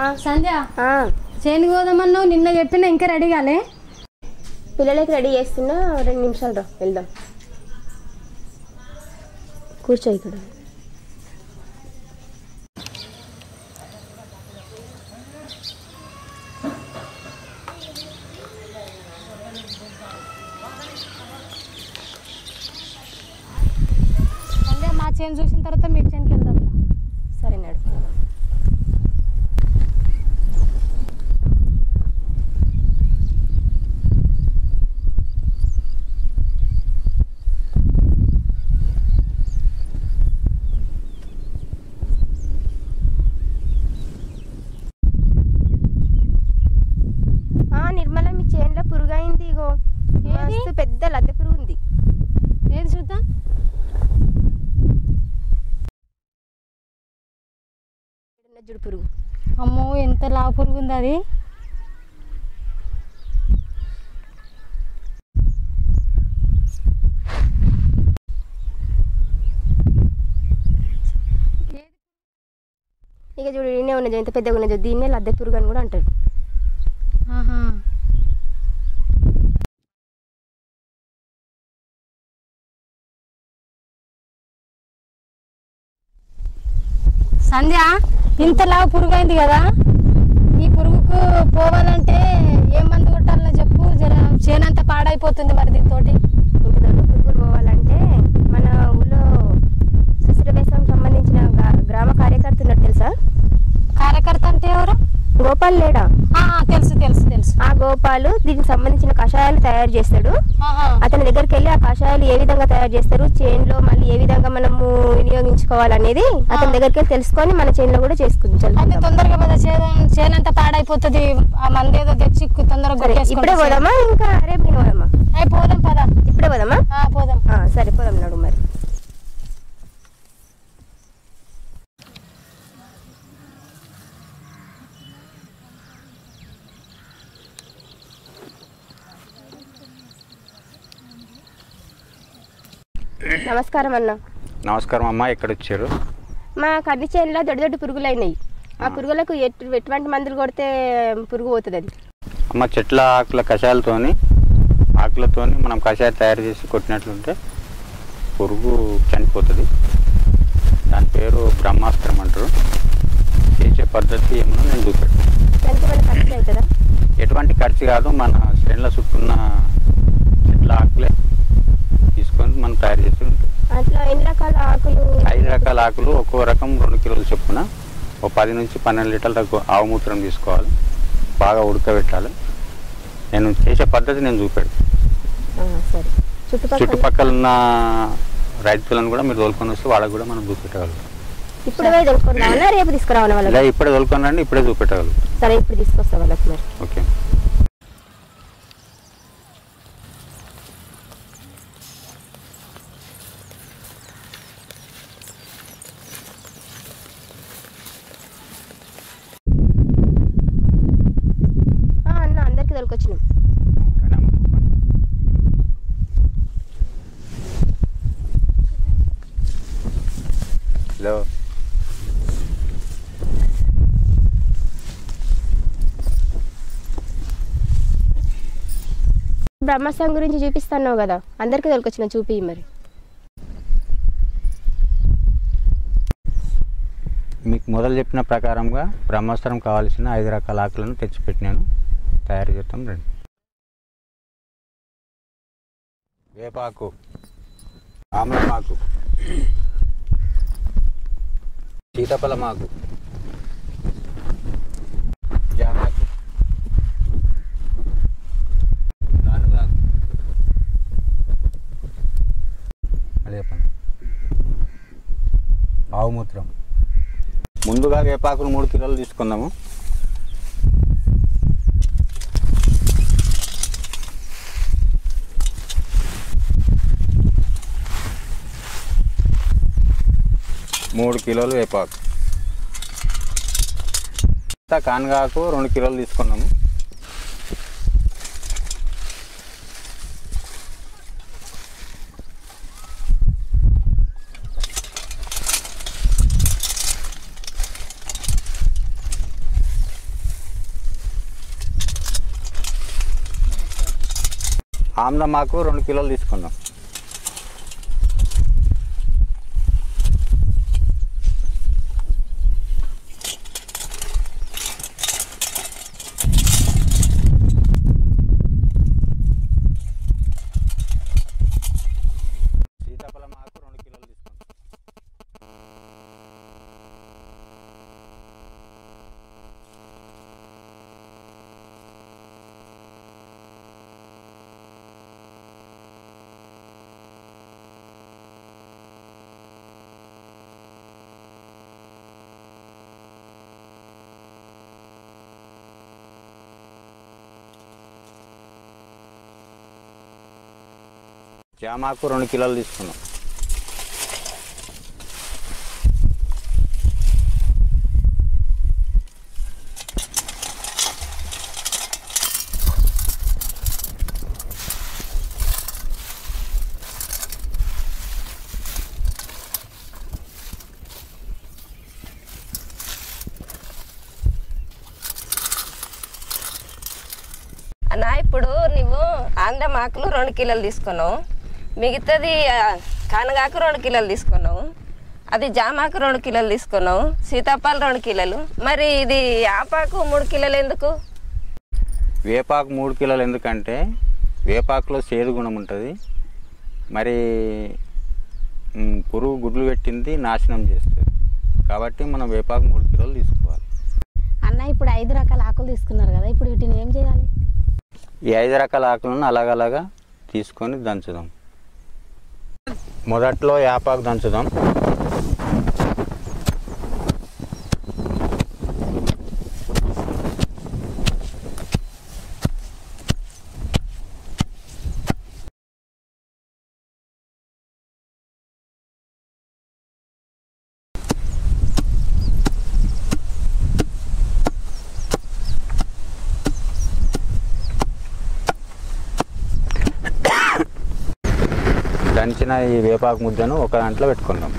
సంధ్య ఆ, చేనుకు పోదామన్నావు నిన్న చెప్పిన ఇంకా రెడీ కాలే పిల్లలకి రెడీ చేస్తున్నా రెండు నిమిషాలు రా వెళ్దాం కూర్చో ఇక్కడ సంధ్య మా చేను చూసిన తర్వాత మీ చేనుకి వెళ్దాం సరే నడు ఆ, నిర్మల మీ చేనులో పురుగు అయింది ఇగో ఏది? మస్తు పెద్ద లద్దె పురుగు ఉంది ఏది చూద్దాం ఈడున్న జుడు పురుగు అమ్మో ఎంత లావు పురుగు ఉంది అది ఇక చూడు ఈయనే ఉన్నది ఎంత పెద్దగా ఉన్నది దీన్నే లద్దె పురుగు అని కూడా అంటారు ఆహా సంధ్య ఇంత లావు పురుగు అయింది కదా ఈ పురుగుకు పోవాలంటే ఏ మందు కొట్టాలో చెప్పు జర చేనంతా పాడైపోతుంది మరి దీంతోటి ఇంత దొడ్డ పురుగులు పోవాలంటే మన ఊళ్ళో సుస్థిర వ్యవసాయం సంబంధించిన గా- గ్రామ కార్యకర్త ఉన్నాడు తెలుసా కార్యకర్త అంటే ఎవరు గోపాల్ లేడా ఆ, తెలుసు తెలుసు తెలుసు ఆ గోపాలు దీనికి సంబంధించిన కషాయాలు తయారు చేస్తాడు ఆహా. అతని దగ్గరికి వెళ్ళి ఆ కషాయాలు ఏ విధంగా తయారు చేస్తారు చేన్లో మళ్ళీ ఏ విధంగా మనము వినియోగించుకోవాలనేది అతని దగ్గరికి వెళ్ళి తెలుసుకొని మన చేన్లో కూడా అయితే చేసుకుంటాం తొందరగా పద చేను చేనంతా పాడైపోతుంది ఆ మంది ఏదో తెచ్చి తొందరగా సరే కొట్టేసుకుంటే ఇప్పుడే పోదామా ఇంకా రేపు పోదామా అయి పోదాం పద ఇప్పుడే పోదామా ఆ, పోదాం ఆ, సరే పోదాం నడు మరి నమస్కారం అన్న నమస్కారం అమ్మ ఎక్కడ వచ్చారు మా కన్ని చేనులో దొడ్డ దొడ్డ పురుగులు అయినాయి ఆ పురుగులకు ఎటు ఎటువంటి మందులు కొడితే పురుగు పోతుంది అది అమ్మ చెట్ల ఆకుల కషాయాలతోని ఆకులతోని మనం కషాయం తయారు చేసి కొట్టినట్లుంటే పురుగు చనిపోతుంది దాని పేరు బ్రహ్మాస్త్రం అంటారు చేసే పద్ధతి ఏమో నేను చూపెట్టాను దానికి మన ఖర్చు అవుతుందా ఎటువంటి ఖర్చు కాదు మన చేనుల చుట్టూన్న చెట్ల ఆకులే తీసుకొని మనం తయారు చేసి ఉంటుంది అట్లా ఎన్ని రకాల ఆకులు ఐదు రకాల ఆకులు ఒక్కో రకం రెండు కిలోలు చొప్పున ఓ పది నుంచి పన్నెండు లీటర్లకు ఆవు మూత్రం తీసుకోవాలి బాగా ఉడకబెట్టాలి నేను చేసే పద్ధతి నేను చూపెడతాను ఆ, సరే చుట్టుపక్కల చుట్టుపక్కల ఉన్న రైతులను కూడా మీరు తోలుకొని వస్తే వాళ్ళకి కూడా మనం చూపెట్టగలుగుతాం ఇప్పుడే పోయి తెలుసుకుందామన్నా రేపు తీసుకురావాలి ఇలా వాళ్ళకి ఇప్పుడే తోలుకొని రండి ఇప్పుడే చూపెట్టగలుగుతాం సరే ఇప్పుడు తీసుకొస్తా వాళ్ళకి మరి ఓకే ఆ, అన్న అందరికి తొలకొచ్చినాం హలో బ్రహ్మస్వామి గురించి చూపిస్తున్నావు కదా అందరికి తొలకొచ్చిన చూపి మరి మీకు మొదలు చెప్పిన ప్రకారంగా బ్రహ్మాస్త్రం కావాల్సిన ఐదు రకాల ఆకులను తెచ్చిపెట్టినాను తయారు చేద్దాం రండి వేపాకు ఆమ్లమాకు సీతాఫలమాకు జామాకు గానుగాకు అదే చెప్పండి ఆవు మూత్రం ముందుగా వేపాకులు మూడు కిలోలు తీసుకుందాము మూడు కిలోలు వేపాకు ఇంకా కానగాకు రెండు కిలోలు తీసుకున్నాము ఆమ్లమాకు రెండు కిలోలు తీసుకుందాం సీతాఫలమాకు రెండు కిలోలు తీసుకుందాం జామాకు రెండు కిలోలు తీసుకున్నాం అన్న ఇప్పుడు నువ్వు ఆంధ్ర మాకులు రెండు కిలోలు తీసుకున్నావు మిగతాది ఆ, కానగాకు రెండు కిలోలు తీసుకున్నావు అది జామాకు రెండు కిలోలు తీసుకున్నావు సీతాఫలం రెండు కిలోలు మరి ఇది ఆపాకు మూడు కిలోలు ఎందుకు వేపాకు మూడు కిలోలు ఎందుకంటే వేపాకులో సేదు గుణం ఉంటుంది మరి మ్, పురుగు గుడ్లు పెట్టింది నాశనం చేస్తుంది కాబట్టి మనం వేపాకు మూడు కిలోలు తీసుకోవాలి అన్న ఇప్పుడు ఐదు రకాల ఆకులు తీసుకున్నారు కదా ఇప్పుడు వీటిని ఏం చేయాలి ఈ ఐదు రకాల ఆకులను అలాగలాగా తీసుకొని దంచుదాం మొదట్లో వేపాకు దంచుదాం దంచిన ఈ వేపాకు ముద్దను ఒక దాంట్లో పెట్టుకుందాం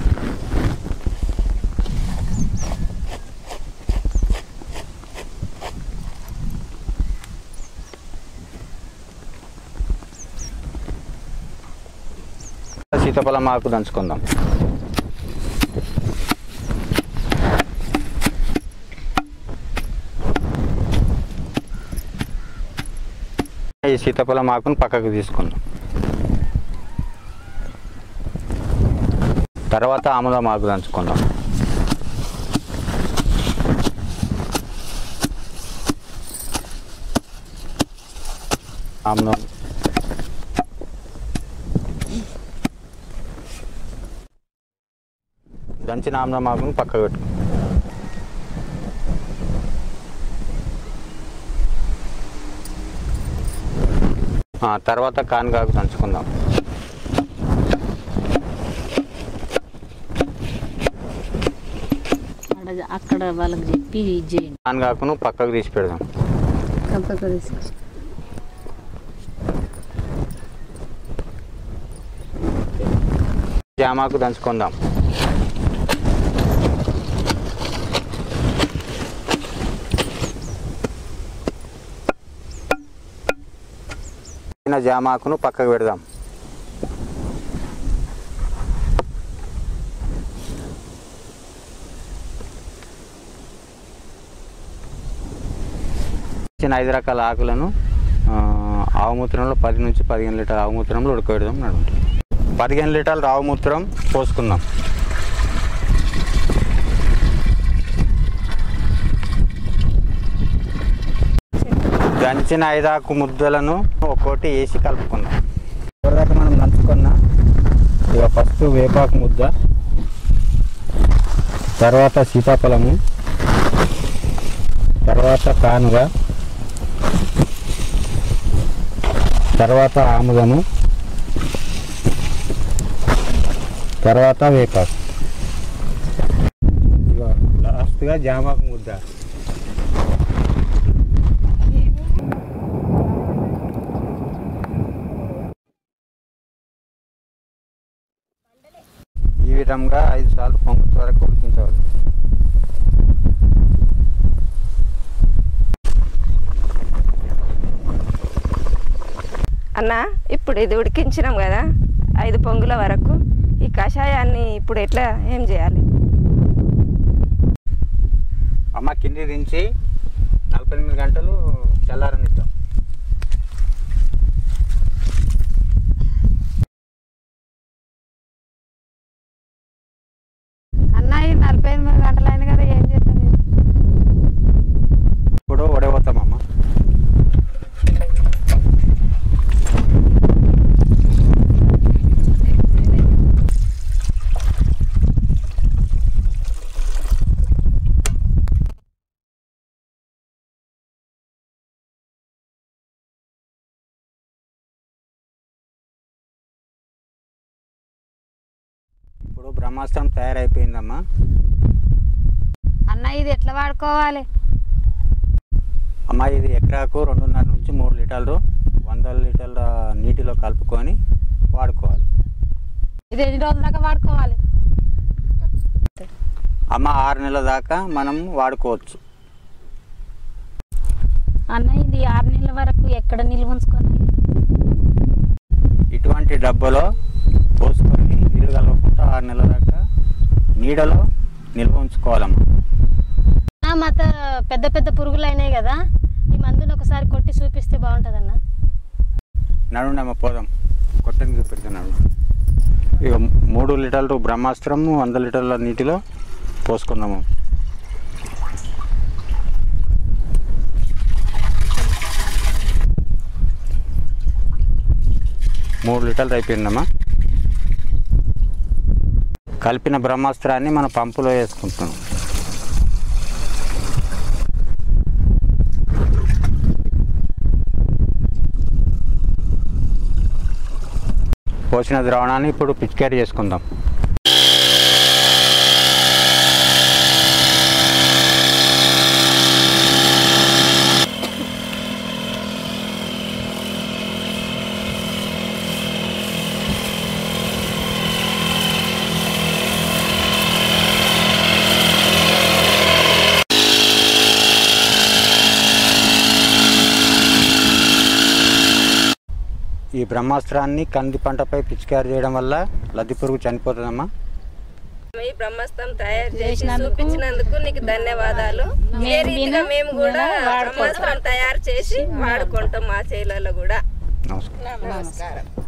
సీతాఫలం ఆకు దంచుకుందాం ఈ సీతాఫలం ఆకును పక్కకు తీసుకుందాం తర్వాత ఆముదం ఆకు దంచుకుందాం ఆముదం దంచిన ఆముదం ఆకును పక్కకు పెట్టు ఆ, తర్వాత కానుగాకు దంచుకుందాం అక్కడ అక్కడ వాళ్ళకి చెప్పి ఇది చేయండి కానుగాకును పక్కకు తీసి పెడదాం కంపకు తీసుకో జామాకు దంచుకుందాం చిన్న జామాకును పక్కకు పెడదాం చిన్న ఐదు రకాల ఆకులను ఆ, ఆవుమూత్రంలో పది నుంచి పదిహేను లీటర్ ఆవుమూత్రంలో ఉడకబెడదాం నడుంటుంది పదిహేను లీటర్ల ఆవుమూత్రం పోసుకుందాం దంచిన ఐదాకు ముద్దలను ఒక్కోటి వేసి కలుపుకుందాం ఇప్పటిదాకా మనం దంచుకున్న ఇక ఫస్ట్ వేపాకు ముద్ద తర్వాత సీతాఫలము తర్వాత కానుగ తర్వాత ఆముదము తర్వాత వేపాకు ఇగో లాస్ట్గా జామాకు ముద్ద ఈ విధంగా ఐదు సార్లు పొంగు వరకు ఉడికించవాలి అన్న ఇప్పుడు ఇది ఉడికించినాం కదా ఐదు పొంగుల వరకు ఈ కషాయాన్ని ఇప్పుడు ఎట్లా ఏం చేయాలి అమ్మ కింది దించి నలభై ఎనిమిది గంటలు చల్లారనిద్దాం అన్నయ్య నలభై ఎనిమిది గంటలు అయింది కదా ఏం చేస్తాను ఇప్పుడు వడపోతామమ్మ ఇప్పుడు బ్రహ్మాస్త్రం తయారైపోయిందమ్మా అన్నయ్య ఇది ఎట్లా వాడుకోవాలి అమ్మ ఇది ఎకరాకు రెండున్నర నుంచి మూడు లీటర్లు వంద లీటర్ల నీటిలో కలుపుకొని వాడుకోవాలి ఇది ఎన్ని రోజుల దాకా వాడుకోవాలి అమ్మ ఆరు నెలల దాకా మనం వాడుకోవచ్చు అన్న ఇది ఆరు నెలల వరకు ఎక్కడ నిల్వ ఉంచుకోవాలి ఇటువంటి డబ్బాలో పోసుకొని నీళ్ళు కలవకుండా ఆరు నెలల దాకా నీడలో నిల్వ ఉంచుకోవాలమ్మా ఆ, మత పెద్ద పెద్ద పురుగులు అయినాయి కదా ఈ మందుని ఒకసారి కొట్టి చూపిస్తే బాగుంటుంది అన్న నడుండమ్మ పోదాం కొట్టని చూపెడుతున్నాడు ఇక మూడు లీటర్లు బ్రహ్మాస్త్రం వంద లీటర్ల నీటిలో పోసుకుందాము మూడు లీటర్లు అయిపోయిందమ్మా కలిపిన బ్రహ్మాస్త్రాన్ని మన పంపులో వేసుకుంటున్నాం పోసిన ద్రావణాన్ని ఇప్పుడు పిచికారీ చేసుకుందాం ఈ బ్రహ్మాస్త్రాన్ని కంది పంటపై పిచికారీ చేయడం వల్ల లద్ది పురుగు చనిపోతుందమ్మా ఈ బ్రహ్మాస్త్రం తయారు చేసి చూపించినందుకు నీకు ధన్యవాదాలు ఇదే రీతిగా మేము కూడా బ్రహ్మాస్త్రం తయారు చేసి వాడుకుంటాం మా చేలలో కూడా నమస్కారం నమస్కారం